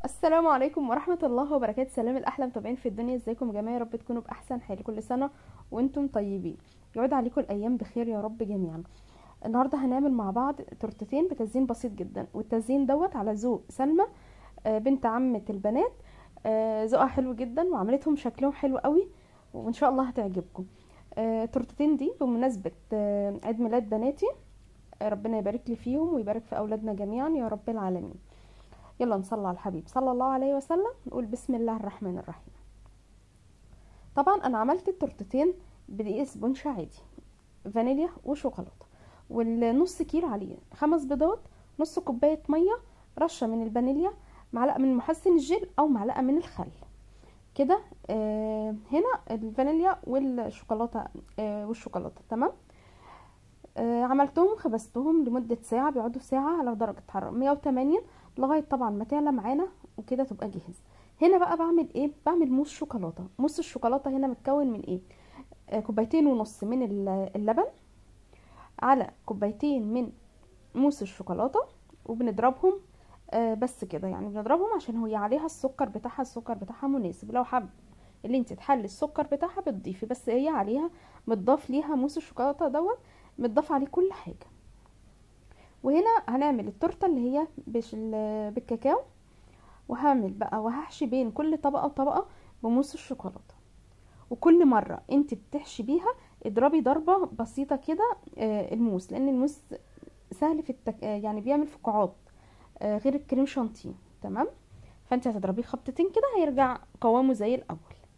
السلام عليكم ورحمة الله وبركاته سلام الأحلى متابعين في الدنيا ازيكم يا جماعة يا رب تكونوا بأحسن حال كل سنة وانتم طيبين يعود عليكم الأيام بخير يا رب جميعا النهاردة هنعمل مع بعض تورتتين بتزيين بسيط جدا والتزيين دوت على ذوق سلمى آه، بنت عمة البنات آه، ذوقها حلو جدا وعملتهم شكلهم حلو قوي وان شاء الله هتعجبكم آه، التورتتين دي بمناسبة آه، عيد ميلاد بناتي آه، ربنا يبارك لي فيهم ويبارك في أولادنا جميعا يا رب العالمين يلا نصلي على الحبيب صلى الله عليه وسلم نقول بسم الله الرحمن الرحيم طبعا انا عملت التورتتين بدقيق سبونش عادي فانيليا وشوكولاته والنص كيلو عليه خمس بيضات نص كوبايه ميه رشه من الفانيليا معلقه من محسن الجل او معلقه من الخل كده آه هنا الفانيليا والشوكولاته آه والشوكولاته تمام آه عملتهم خبزتهم لمده ساعه بيقعدوا ساعه على درجه حراره 180 لغايه طبعا ما تعلى معانا وكده تبقى جاهز هنا بقى بعمل ايه بعمل موس شوكولاته موس الشوكولاته هنا متكون من ايه آه كوبايتين ونص من اللبن على كوبايتين من موس الشوكولاته وبنضربهم آه بس كده يعني بنضربهم عشان هي عليها السكر بتاعها السكر بتاعها مناسب لو حب اللي انت تحلي السكر بتاعها بتضيفي بس هي عليها متضاف ليها موس الشوكولاته دوت متضاف عليه كل حاجه وهنا هنعمل التورته اللي هي بالكاكاو وهعمل بقى وهحشي بين كل طبقه وطبقه بموس الشوكولاته وكل مره انت بتحشي بيها اضربي ضربه بسيطه كده آه الموس لان الموس سهل في التك... آه يعني بيعمل فقاعات آه غير الكريم شانتيه تمام فانت هتضربيه خبطتين كده هيرجع قوامه زي الاول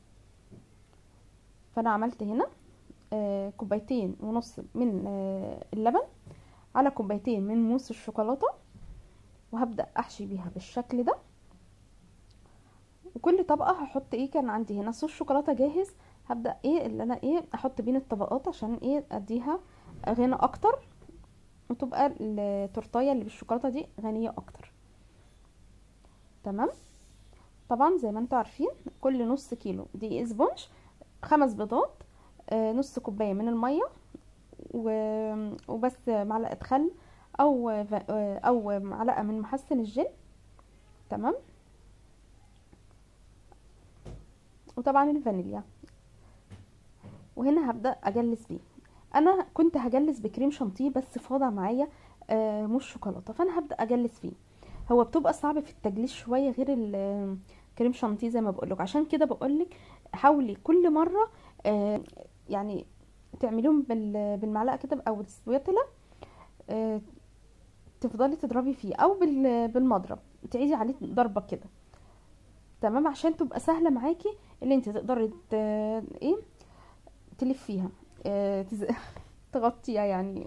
فانا عملت هنا كوبايتين ونص من اللبن على كوبايتين من موس الشوكولاته وهبدا احشي بيها بالشكل ده وكل طبقه هحط ايه كان عندي هنا صوص شوكولاته جاهز هبدا ايه اللي انا ايه احط بين الطبقات عشان ايه اديها غنى اكتر وتبقى التورتايه اللي بالشوكولاته دي غنيه اكتر تمام طبعا زي ما انتم عارفين كل نص كيلو دقيق سبونج خمس بيضات آه نص كوبايه من الميه وبس معلقه خل او او معلقه من محسن الجل تمام وطبعا الفانيليا وهنا هبدا اجلس بيه انا كنت هجلس بكريم شانتيه بس فاضع معايا آه مش شوكولاته فانا هبدا اجلس فيه هو بتبقى صعب في التجليس شويه غير الكريم شانتيه زي ما بقولك عشان كده بقولك حاولي كل مره آه يعني تعمليهم بالمعلقه كده او السبيتلا آه تفضلي تضربي فيه او بالمضرب تعيدي عليه ضربه كده تمام عشان تبقى سهله معاكي اللي انت تقدري ايه تلفيها آه تز... تغطيها يعني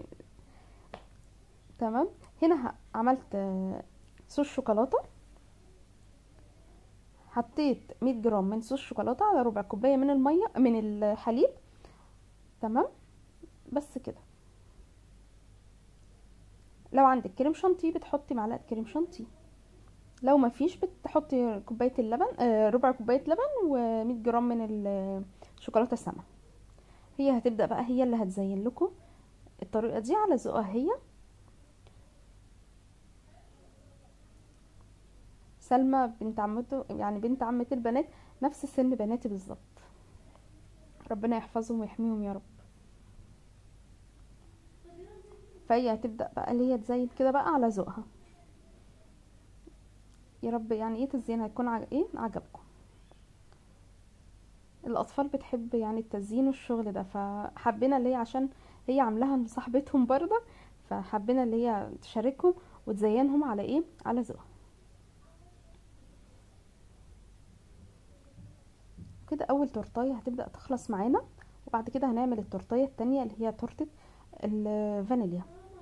تمام هنا عملت آه صوص شوكولاته حطيت 100 جرام من صوص شوكولاته على ربع كوبايه من الميه من الحليب تمام بس كده لو عندك كريم شانتيه بتحطي معلقه كريم شانتيه لو ما فيش بتحطي كوبايه اللبن آه ربع كوبايه لبن و100 جرام من الشوكولاته سما هي هتبدا بقى هي اللي هتزين لكم الطريقه دي على ذوقها هي سلمى بنت عمته يعني بنت عمة البنات نفس سن بناتي بالظبط ربنا يحفظهم ويحميهم يا رب فهي هتبدا بقى اللي هي تزين كده بقى على ذوقها يا رب يعني ايه تزيين هيكون عج... ايه عجبكم الاطفال بتحب يعني التزيين والشغل ده فحبينا اللي هي عشان هي عاملاها لصاحبتهم برضه فحبينا اللي هي تشاركهم وتزينهم على ايه على ذوقها كده اول تورتايه هتبدا تخلص معانا وبعد كده هنعمل التورتايه التانية اللي هي تورته الفانيليا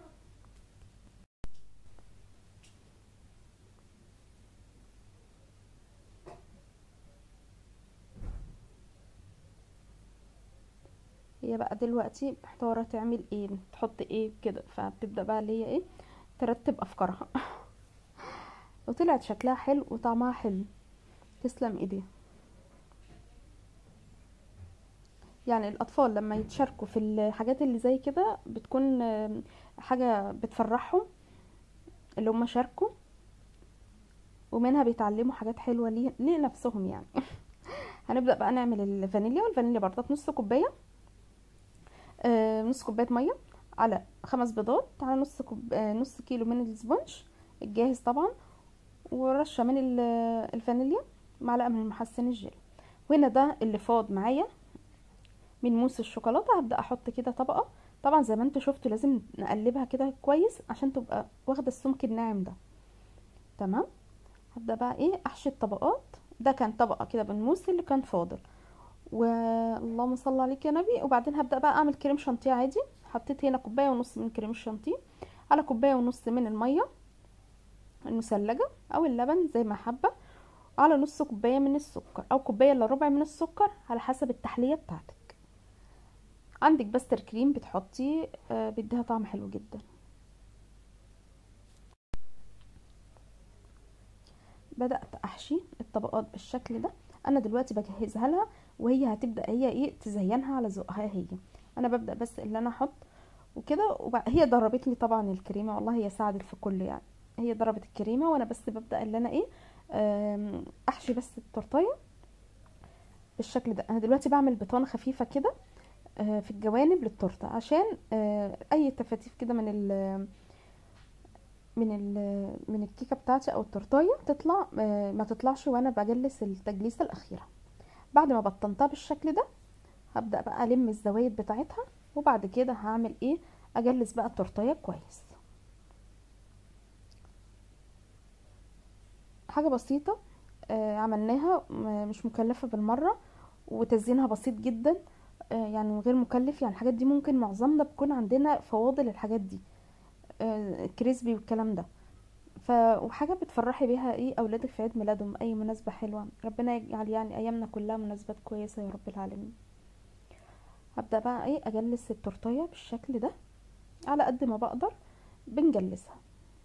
هي بقى دلوقتي محتاره تعمل ايه تحط ايه كده فبتبدا بقى اللي هي ايه ترتب افكارها وطلعت شكلها حلو وطعمها حلو تسلم ايديها يعني الاطفال لما يتشاركوا في الحاجات اللي زي كده بتكون حاجه بتفرحهم اللي هم شاركوا ومنها بيتعلموا حاجات حلوه ليه لنفسهم يعني هنبدا بقى نعمل الفانيليا والفانيليا برضه نص كوبايه آه نص كوبايه ميه على خمس بيضات على نص كوب... آه نص كيلو من السبونج الجاهز طبعا ورشه من الفانيليا معلقه من محسن الجل وهنا ده اللي فاض معايا من موس الشوكولاته هبدا احط كده طبقه طبعا زي ما انتوا شفتوا لازم نقلبها كده كويس عشان تبقى واخده السمك الناعم ده تمام هبدا بقى ايه احشي الطبقات ده كان طبقه كده بالموس اللي كان فاضل واللهم صل عليك يا نبي وبعدين هبدا بقى اعمل كريم شانتيه عادي حطيت هنا كوبايه ونص من كريم الشانتيه على كوبايه ونص من الميه المثلجه او اللبن زي ما حابه على نص كوبايه من السكر او كوبايه الا ربع من السكر على حسب التحليه بتاعتك عندك باستر كريم بتحطيه آه بيديها طعم حلو جدا بدات احشي الطبقات بالشكل ده انا دلوقتي بجهزها لها وهي هتبدا هي ايه تزينها على ذوقها هي انا ببدا بس اللي انا احط وكده هي ضربت لي طبعا الكريمه والله هي ساعدت في كل يعني هي ضربت الكريمه وانا بس ببدا اللي انا ايه احشي بس التورتيه بالشكل ده انا دلوقتي بعمل بطانه خفيفه كده في الجوانب للتورته عشان اي تفاتيف كده من ال من ال من الكيكه بتاعتي او التورتيه تطلع ما تطلعش وانا بجلس التجليسه الاخيره بعد ما بطنتها بالشكل ده هبدا بقى الم الزوايد بتاعتها وبعد كده هعمل ايه اجلس بقى التورتيه كويس حاجه بسيطه عملناها مش مكلفه بالمره وتزيينها بسيط جدا يعني غير مكلف يعني الحاجات دي ممكن معظمنا بيكون عندنا فواضل الحاجات دي كريسبي والكلام ده ف وحاجه بتفرحي بيها ايه اولادك في عيد ميلادهم اي مناسبه حلوه ربنا يجعل يعني ايامنا كلها مناسبات كويسه يا رب العالمين هبدا بقى ايه اجلس التورتيه بالشكل ده على قد ما بقدر بنجلسها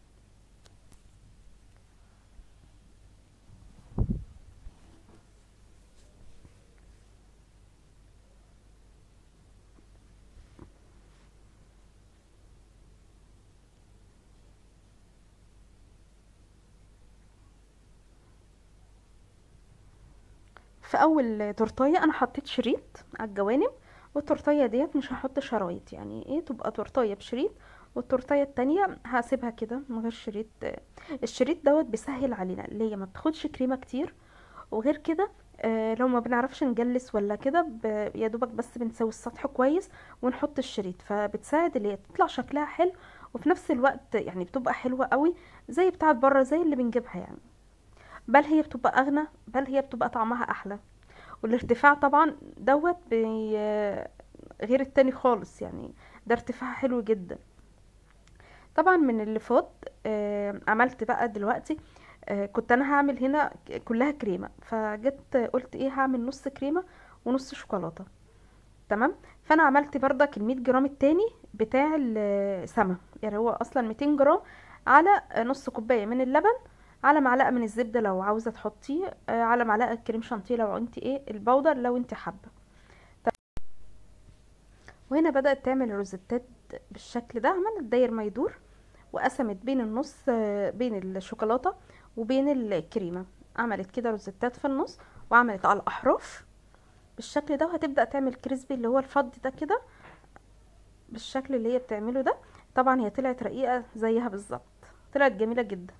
في اول تورتيه انا حطيت شريط على الجوانب والتورتيه ديت مش هحط شرايط يعني ايه تبقى تورتيه بشريط والتورتيه التانية هسيبها كده من غير شريط الشريط دوت بيسهل علينا اللي هي ما بتاخدش كريمه كتير وغير كده آه لو ما بنعرفش نجلس ولا كده يا دوبك بس بنسوي السطح كويس ونحط الشريط فبتساعد اللي هي تطلع شكلها حلو وفي نفس الوقت يعني بتبقى حلوه قوي زي بتاعه بره زي اللي بنجيبها يعني بل هي بتبقى اغنى بل هي بتبقى طعمها احلى والارتفاع طبعا دوت بي غير التاني خالص يعني ده ارتفاع حلو جدا طبعا من اللي فات آه عملت بقى دلوقتي آه كنت انا هعمل هنا كلها كريمه فجيت قلت ايه هعمل نص كريمه ونص شوكولاته تمام فانا عملت بردك ال 100 جرام التاني بتاع السما يعني هو اصلا 200 جرام على نص كوبايه من اللبن على معلقه من الزبده لو عاوزه تحطيه على معلقه كريم شانتيه لو انت ايه البودر لو انت حابه وهنا بدات تعمل روزيتات بالشكل ده عملت داير ما يدور وقسمت بين النص بين الشوكولاته وبين الكريمه عملت كده روزيتات في النص وعملت على الاحراف بالشكل ده وهتبدا تعمل كريسبي اللي هو الفض ده كده بالشكل اللي هي بتعمله ده طبعا هي طلعت رقيقه زيها بالظبط طلعت جميله جدا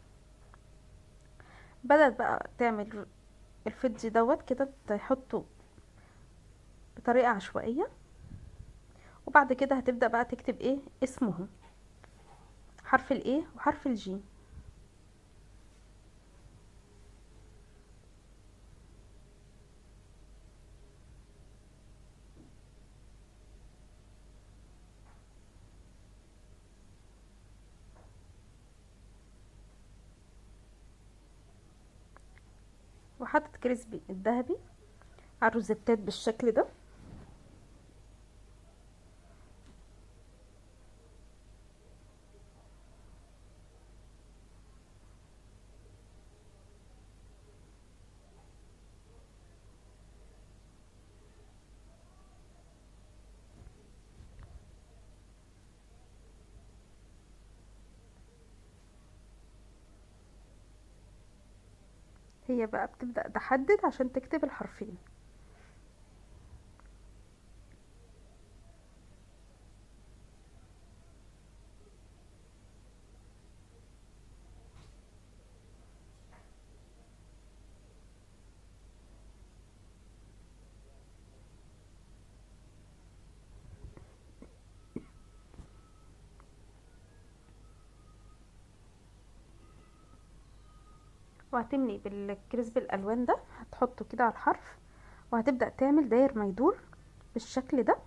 بدأت بقى تعمل الفيديو دوت كده تحطه بطريقة عشوائية وبعد كده هتبدأ بقى تكتب ايه اسمه حرف الايه وحرف الجي وحطت كريسبي الذهبي على الروزيتات بالشكل ده هي بقى بتبدأ تحدد عشان تكتب الحرفين وهتملي بالكريسب الالوان ده هتحطه كده على الحرف وهتبدأ تعمل داير ما يدور بالشكل ده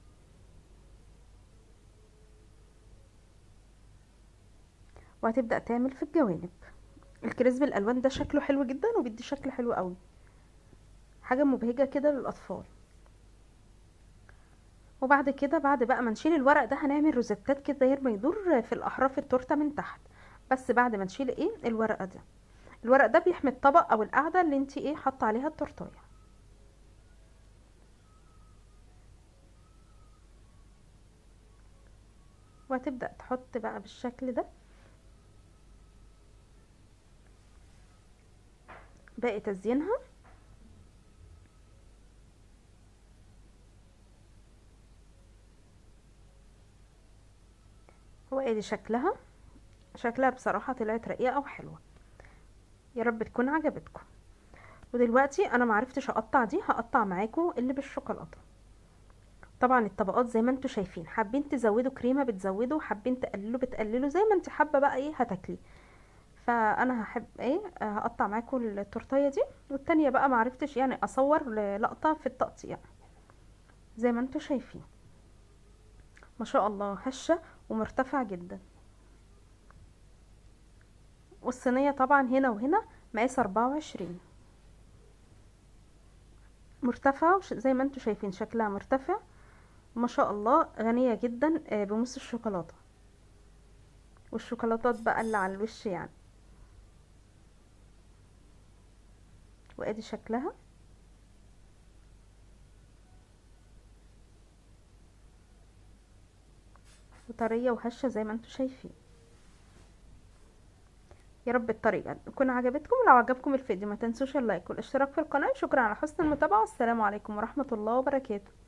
وهتبدأ تعمل في الجوانب الكريسب الالوان ده شكله حلو جدا وبيدي شكل حلو قوي حاجة مبهجة كده للاطفال وبعد كده بعد بقى ما نشيل الورق ده هنعمل روزتات كده داير ما يدور في الاحراف التورته من تحت بس بعد ما نشيل ايه الورقه ده الورق ده بيحمي الطبق او القاعده اللي انت ايه حاطه عليها التورتايه وهتبدا تحط بقى بالشكل ده باقي تزيينها وادي شكلها شكلها بصراحه طلعت رقيقه وحلوه يا رب تكون عجبتكم ودلوقتي انا معرفتش اقطع دي هقطع معاكم اللي بالشوكولاته طبعا الطبقات زي ما انتوا شايفين حابين تزودوا كريمه بتزودوا حابين تقللوا بتقللوا زي ما انت حابه بقى ايه هتاكلي فانا هحب ايه هقطع معاكم التورتيه دي والتانية بقى معرفتش يعني اصور لقطه في التقطيع زي ما انتوا شايفين ما شاء الله هشه ومرتفع جدا والصينية طبعا هنا وهنا مقاس اربعة وعشرين مرتفعة زي ما انتوا شايفين شكلها مرتفع ما شاء الله غنية جدا بموس الشوكولاتة والشوكولاتات بقى اللي على الوش يعني وادي شكلها وطرية وهشة زي ما انتوا شايفين يا رب الطريقة تكون عجبتكم ولو عجبكم الفيديو ما تنسوش اللايك والاشتراك في القناة شكرا على حسن المتابعة والسلام عليكم ورحمة الله وبركاته